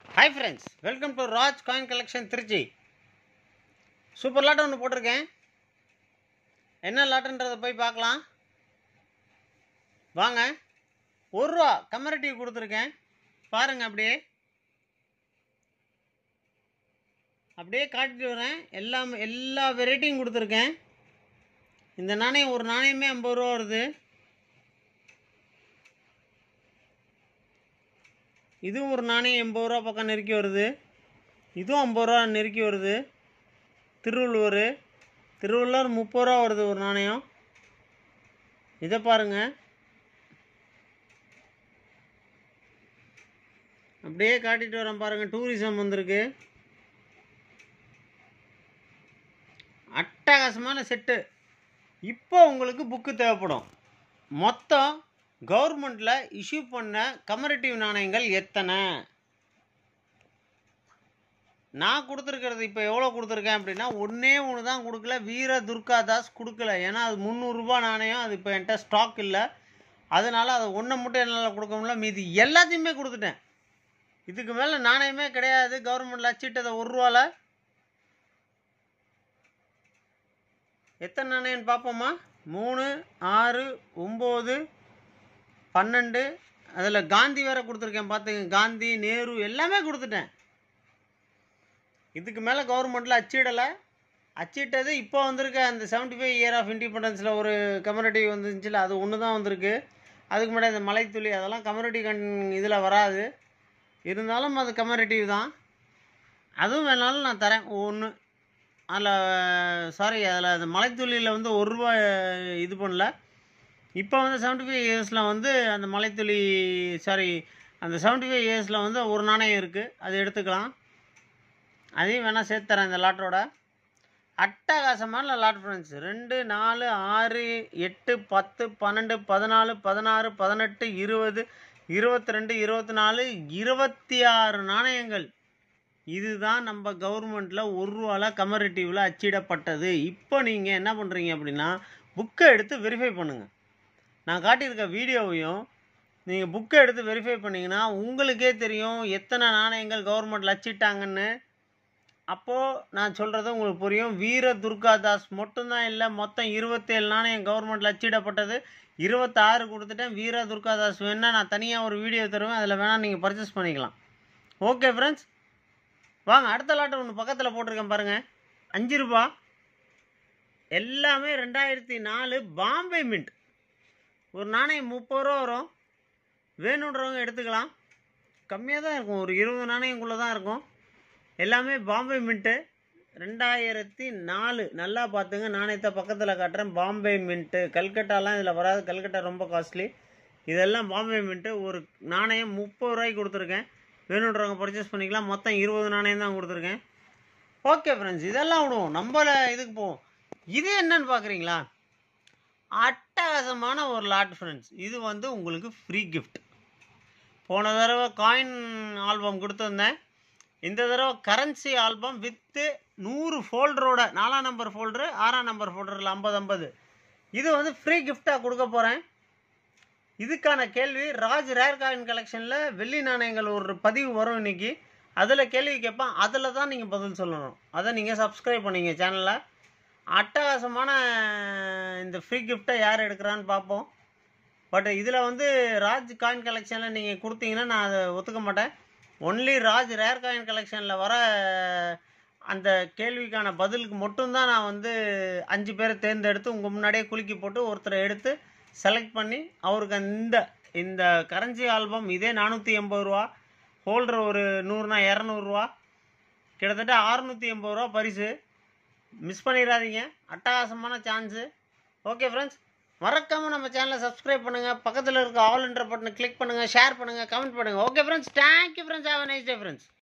hi friends welcome to Raj coin collection Trichy super lot ஒன்று போட்டிருக்கேன் என்ன லாட்டுன்றதை போய் பார்க்கலாம் வாங்க ஒரு ரூபா கமரட்டிவ் கொடுத்துருக்கேன் பாருங்க அப்படியே அப்படியே காட்டிட்டு வரேன் எல்லாம் எல்லா வெரைட்டியும் கொடுத்துருக்கேன் இந்த நாணயம் ஒரு நாணயமே ஐம்பது ரூபா வருது இதுவும் ஒரு நாணயம் எண்பது ரூபா பக்கம் நெருக்கி வருது இதுவும் ஐம்பது ரூபா நெருக்கி வருது திருவள்ளுவர் திருவள்ளுவர் முப்பது ரூபா வருது ஒரு நாணயம் இதை பாருங்க அப்படியே காட்டிட்டு வரேன் பாருங்க டூரிசம் வந்திருக்கு அட்டகாசமான செட்டு இப்போ உங்களுக்கு புக்கு தேவைப்படும் மொத்தம் கவர்மெண்ட்டில் இஷ்யூ பண்ண கமரேட்டிவ் நாணயங்கள் எத்தனை நான் கொடுத்துருக்கிறது இப்போ எவ்வளோ கொடுத்துருக்கேன் அப்படின்னா ஒன்றே ஒன்று தான் கொடுக்கல வீர துர்கா தாஸ் கொடுக்கல ஏன்னா அது முந்நூறுரூபா நாணயம் அது இப்போ என்கிட்ட ஸ்டாக் இல்லை அதனால் அதை ஒன்றை மட்டும் என்னால் கொடுக்க முடியல மீதி எல்லாத்தையுமே கொடுத்துட்டேன் இதுக்கு மேலே நாணயமே கிடையாது கவர்மெண்ட்டில் அச்சிட்டதை ஒரு ரூபால எத்தனை நாணயம்னு பார்ப்போமா மூணு ஆறு ஒம்பது பன்னெண்டு அதில் காந்தி வேற கொடுத்துருக்கேன் பார்த்துங்க காந்தி நேரு எல்லாமே கொடுத்துட்டேன் இதுக்கு மேலே கவர்மெண்ட்டில் அச்சிடலை அச்சிட்டது இப்போ வந்திருக்க அந்த செவன்டி ஃபைவ் இயர் ஆஃப் இண்டிபெண்டன்ஸில் ஒரு கம்யூனிட்டிவ் வந்துருந்துச்சுல அது ஒன்று தான் வந்திருக்கு அதுக்கு முன்னாடி அந்த மலைத்துளி அதெல்லாம் கம்யூனிட்டி கண் இதில் வராது இருந்தாலும் அது கம்யூனிட்டிவ் தான் அதுவும் வேணாலும் நான் தரேன் ஒன்று அதில் சாரி அதில் அந்த மலைத்துளியில் வந்து ஒரு ரூபா இது பண்ணல இப்போ வந்து செவன்ட்டி ஃபைவ் இயர்ஸில் வந்து அந்த மலைத்துளி சாரி அந்த செவன்ட்டி ஃபைவ் இயர்ஸில் வந்து ஒரு நாணயம் இருக்குது அது எடுத்துக்கலாம் அதையும் வேணால் சேர்த்து தரேன் இந்த லாட்டரோட அட்டகாசமான லாட் ஃப்ரெண்ட்ஸ் ரெண்டு நாலு ஆறு எட்டு பத்து பன்னெண்டு பதினாலு பதினாறு பதினெட்டு இருபது இருபத்தி ரெண்டு இருபத்தி நாலு இருபத்தி ஆறு நாணயங்கள் இதுதான் நம்ம கவர்மெண்ட்டில் ஒரு ரூபால கமரேட்டிவில் அச்சிடப்பட்டது இப்போ நீங்கள் என்ன பண்ணுறீங்க அப்படின்னா புக்கை எடுத்து வெரிஃபை பண்ணுங்கள் நான் காட்டியிருக்க வீடியோவையும் நீங்கள் புக்கை எடுத்து வெரிஃபை பண்ணிங்கன்னா உங்களுக்கே தெரியும் எத்தனை நாணயங்கள் கவர்மெண்ட்டில் அச்சிட்டாங்கன்னு அப்போது நான் சொல்கிறது உங்களுக்கு புரியும் வீர துர்கா தாஸ் மட்டும்தான் இல்லை மொத்தம் இருபத்தேழு நாணயம் கவர்மெண்ட்டில் அச்சிடப்பட்டது இருபத்தாறு கொடுத்துட்டேன் வீர துர்கா தாஸ் வேணால் நான் தனியாக ஒரு வீடியோ தருவேன் அதில் வேணால் நீங்கள் பர்ச்சேஸ் பண்ணிக்கலாம் ஓகே ஃப்ரெண்ட்ஸ் வாங்க அடுத்த லாட்டு ஒன்று பக்கத்தில் போட்டிருக்கேன் பாருங்கள் அஞ்சு ரூபா எல்லாமே ரெண்டாயிரத்தி நாலு பாம்பே மின்ட் ஒரு நாணயம் முப்பது ரூபா வரும் வேணுன்றவங்க எடுத்துக்கலாம் கம்மியாக தான் இருக்கும் ஒரு இருபது நாணயங்குள்ளே தான் இருக்கும் எல்லாமே பாம்பே மின்ட்டு ரெண்டாயிரத்தி நாலு நல்லா பார்த்துங்க நாணயத்தை பக்கத்தில் காட்டுறேன் பாம்பே மின்ட்டு கல்கட்டாலாம் இதில் வராது கல்கட்டா ரொம்ப காஸ்ட்லி இதெல்லாம் பாம்பே மின்ட்டு ஒரு நாணயம் முப்பது ரூபாய்க்கு கொடுத்துருக்கேன் வேணுன்றவங்க பர்ச்சேஸ் பண்ணிக்கலாம் மொத்தம் இருபது நாணயம் தான் கொடுத்துருக்கேன் ஓகே ஃப்ரெண்ட்ஸ் இதெல்லாம் விடுவோம் நம்மள இதுக்கு போவோம் இது என்னன்னு பார்க்குறீங்களா அட்டகாசமான ஒரு லாட் ஃப்ரெண்ட்ஸ் இது வந்து உங்களுக்கு ஃப்ரீ கிஃப்ட் போன தடவை காயின் ஆல்பம் கொடுத்துருந்தேன் இந்த தடவை கரன்சி ஆல்பம் வித்து நூறு ஃபோல்டரோட நாலாம் நம்பர் ஃபோல்டரு ஆறாம் நம்பர் ஃபோல்டரில் ஐம்பது ஐம்பது இது வந்து ஃப்ரீ கிஃப்டாக கொடுக்க போகிறேன் இதுக்கான கேள்வி ராஜ் ரேர் காயின் கலெக்ஷனில் வெள்ளி நாணயங்கள் ஒரு பதிவு வரும் இன்னைக்கு அதில் கேள்வி கேட்பேன் அதில் தான் நீங்கள் பதில் சொல்லணும் அதை நீங்கள் சப்ஸ்கிரைப் பண்ணிங்க சேனலில் அட்டகாசமான இந்த ஃப்ரீ கிஃப்ட்டை யார் எடுக்கிறான்னு பார்ப்போம் பட் இதில் வந்து ராஜ் காயின் கலெக்ஷனில் நீங்கள் கொடுத்தீங்கன்னா நான் அதை ஒத்துக்க மாட்டேன் ஒன்லி ராஜ் ரேர் காயின் கலெக்ஷனில் வர அந்த கேள்விக்கான பதிலுக்கு மட்டும்தான் நான் வந்து அஞ்சு பேரை தேர்ந்தெடுத்து உங்கள் முன்னாடியே குலுக்கி போட்டு ஒருத்தரை எடுத்து செலக்ட் பண்ணி அவருக்கு இந்த இந்த கரன்சி ஆல்பம் இதே நானூற்றி எண்பது ரூபா ஹோல்டர் ஒரு நூறுனா இரநூறுவா கிட்டத்தட்ட அறுநூற்றி எண்பது ரூபா பரிசு மிஸ் பண்ணிடாதீங்க அட்டகாசமான சான்ஸு ஓகே ஃப்ரெண்ட்ஸ் மறக்காமல் நம்ம சேனலை சப்ஸ்கிரைப் பண்ணுங்கள் பக்கத்தில் இருக்க ஆல் என்ற பட்டனை கிளிக் பண்ணுங்கள் ஷேர் பண்ணுங்கள் கமெண்ட் பண்ணுங்கள் okay friends thank you friends have nice day friends